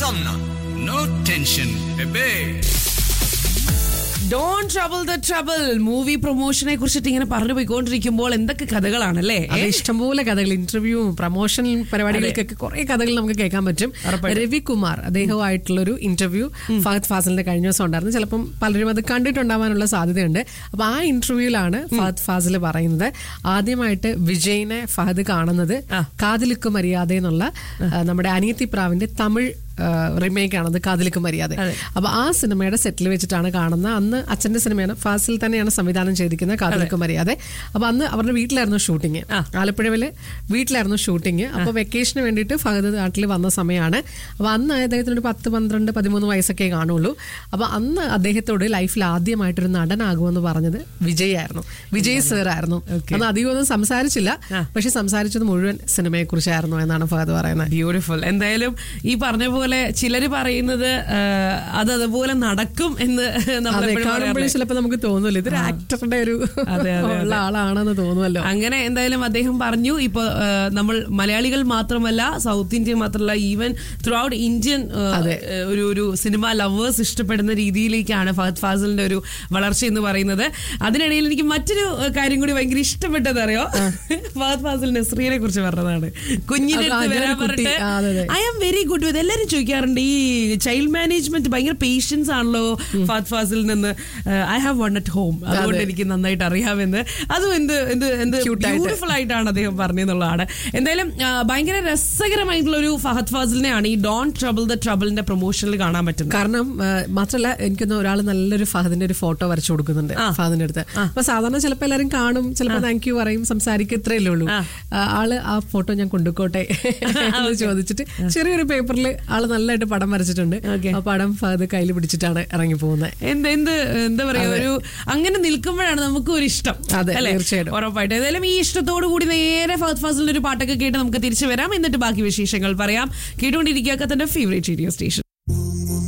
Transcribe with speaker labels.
Speaker 1: Samna. No tension, bebe.
Speaker 2: Don't trouble the trouble movie പ്രൊമോഷനെ കുറിച്ചിട്ട് ഇങ്ങനെ പറഞ്ഞു പോയിക്കൊണ്ടിരിക്കുമ്പോൾ എന്തൊക്കെ കഥകളാണല്ലേ
Speaker 3: അത് ഇഷ്ടംപോലെ കഥകൾ ഇന്റർവ്യൂവും പ്രൊമോഷൻ പരിപാടികൾക്കൊക്കെ കുറെ കഥകൾ നമുക്ക് കേൾക്കാൻ പറ്റും രവികുമാർ അദ്ദേഹവുമായിട്ടുള്ള ഒരു ഇന്റർവ്യൂ ഫഹദ് ഫാസിലിന്റെ കഴിഞ്ഞ ദിവസം ഉണ്ടായിരുന്നു ചിലപ്പം പലരും അത് കണ്ടിട്ടുണ്ടാവാനുള്ള സാധ്യതയുണ്ട് അപ്പൊ ആ ഇന്റർവ്യൂവിലാണ് ഫഹദ് ഫാസിൽ പറയുന്നത് ആദ്യമായിട്ട് വിജയിനെ ഫഹദ് കാണുന്നത് കാതിലുക്ക് മര്യാദ എന്നുള്ള ആ, നമ്മുടെ അനിയത്തി പ്രാവിന്റെ തമിഴ് റിമേക്ക് ആണത് കാതിലിക്ക് മര്യാദ അപ്പൊ ആ സിനിമയുടെ സെറ്റിൽ വെച്ചിട്ടാണ് കാണുന്നത് അന്ന് അച്ഛന്റെ സിനിമയാണ് ഫാസിൽ തന്നെയാണ് സംവിധാനം ചെയ്തിരിക്കുന്നത് കാതിലിക്ക് മര്യാദ അപ്പൊ അന്ന് അവരുടെ വീട്ടിലായിരുന്നു ഷൂട്ടിങ് ആലപ്പുഴയില് വീട്ടിലായിരുന്നു ഷൂട്ടിങ് അപ്പൊ വെക്കേഷന് വേണ്ടിയിട്ട് ഫഹദ് നാട്ടിൽ വന്ന സമയമാണ് അപ്പൊ അന്ന് അദ്ദേഹത്തിന് ഒരു പത്ത് പന്ത്രണ്ട് പതിമൂന്ന് വയസ്സൊക്കെ കാണുള്ളൂ അപ്പൊ അന്ന് അദ്ദേഹത്തോട് ലൈഫിൽ ആദ്യമായിട്ടൊരു നടനാകുമെന്ന് പറഞ്ഞത് വിജയ് ആയിരുന്നു വിജയ് സർ ആയിരുന്നു അന്ന് അധികം ഒന്നും സംസാരിച്ചില്ല പക്ഷെ സംസാരിച്ചത് മുഴുവൻ സിനിമയെ കുറിച്ചായിരുന്നു എന്നാണ് ഫഹദ് പറയുന്നത്
Speaker 2: ബ്യൂട്ടിഫുൾ എന്തായാലും ഈ പറഞ്ഞ പോലെ ചിലര് പറയുന്നത് ആ, അത് അതുപോലെ നടക്കും എന്ന് നമ്മൾ
Speaker 3: അതെ
Speaker 2: എപ്പോഴും
Speaker 3: കാണുമ്പോഴും
Speaker 2: പറയാറില്ലേ?
Speaker 3: ചിലപ്പോൾ നമുക്ക് തോന്നുമല്ലോ ഇതൊരു ആക്ടറുടെ ഒരു
Speaker 2: അതെ, അതെ,
Speaker 3: ഉള്ള ആളാണെന്ന് തോന്നുമല്ലോ
Speaker 2: അങ്ങനെ എന്തായാലും അദ്ദേഹം പറഞ്ഞു ഇപ്പൊ ആ, നമ്മൾ മലയാളികൾ മാത്രമല്ല സൗത്ത് ഇന്ത്യ മാത്രമല്ല ഈവൻ ത്രൂ ഔട്ട് ഇന്ത്യൻ ആ, ഒരു ഒരു സിനിമ ലവേഴ്സ് ഇഷ്ടപ്പെടുന്ന രീതിയിലേക്കാണ് ഫഹദ് ഫാസിലിന്റെ ഒരു വളർച്ച എന്ന് പറയുന്നത് അതിനിടയിൽ എനിക്ക് മറ്റൊരു ആ, കാര്യം കൂടി ഭയങ്കര ഇഷ്ടപ്പെട്ടത് അറിയോ ഫഹദ് ഫാസിൽ നസ്രീനെ കുറിച്ച് പറഞ്ഞതാണ് കുഞ്ഞിന്റെ
Speaker 3: അത്
Speaker 2: അടുത്ത്
Speaker 3: ആ,
Speaker 2: വരാൻ
Speaker 3: ഞാനൊരു കുട്ടി.
Speaker 2: പറഞ്ഞിട്ട്
Speaker 3: ആ, അതെ, അതെ.
Speaker 2: I am very good with എല്ലാരും ചോദിക്കാറുണ്ട് ഈ ചൈൽഡ് മാനേജ്മെന്റ് ഭയങ്കര പേഷ്യൻസ് ആണല്ലോ ഫാത് ഫാസിൽ നിന്ന് I have one at home അതുകൊണ്ട് എനിക്ക് നന്നായിട്ട് അറിയാമെന്ന് അതും എന്ത് എന്ത് എന്ത്
Speaker 3: Cute ആയിട്ട്.
Speaker 2: ബ്യൂട്ടിഫുൾ ആയിട്ടാണ് അദ്ദേഹം പറഞ്ഞെന്നുള്ളതാണ് എന്തായാലും ആ, ഭയങ്കര രസകരമായിട്ടുള്ള ഒരു ഫഹദ് ഫാസിലിനെയാണ് ഈ ഡോൺ ട്രബിൾ ദ ട്രബിളിന്റെ പ്രൊമോഷനിൽ കാണാൻ പറ്റുന്നത്
Speaker 3: കാരണം ആ, മാത്രല്ല എനിക്കൊന്ന് ഒരാൾ നല്ലൊരു ഫഹദിന്റെ ഒരു ഫോട്ടോ വരച്ചു കൊടുക്കുന്നുണ്ട് ഫഹദിന്റെ അടുത്ത് അപ്പൊ സാധാരണ ചിലപ്പോൾ എല്ലാവരും കാണും ചിലപ്പോൾ താങ്ക് യു പറയും സംസാരിക്കും ഇത്രയല്ലേ ഉള്ളൂ ആ, ആള് ആ ഫോട്ടോ ഞാൻ കൊണ്ടുപോട്ടെ എന്ന് ചോദിച്ചിട്ട് ചെറിയൊരു പേപ്പറിൽ ആള് നല്ലതായിട്ട് പടം വരച്ചിട്ടുണ്ട്
Speaker 2: Okay.
Speaker 3: ആ പടം ഫഹദ് കയ്യിൽ പിടിച്ചിട്ടാണ് ഇറങ്ങി പോകുന്നത്
Speaker 2: എന്ത് എന്ത് എന്താ പറയാ ഒരു അങ്ങനെ നിൽക്കുമ്പോഴാണ് നമുക്ക് ഒരു ഇഷ്ടം
Speaker 3: അതെ,
Speaker 2: അല്ലേ?
Speaker 3: തീർച്ചയായിട്ടും.
Speaker 2: ഉറപ്പായിട്ടും ഏതായാലും ഈ ഇഷ്ടത്തോടു കൂടി നേരെ ഫഹദ് ഫാസിലിന്റെ ഒരു പാട്ടൊക്കെ കേട്ട് നമുക്ക് തിരിച്ചു വരാം എന്നിട്ട് ബാക്കി വിശേഷങ്ങൾ പറയാം കേട്ടുകൊണ്ടിരിക്കുക തന്റെ ഫേവറേറ്റ് റേഡിയോ സ്റ്റേഷൻ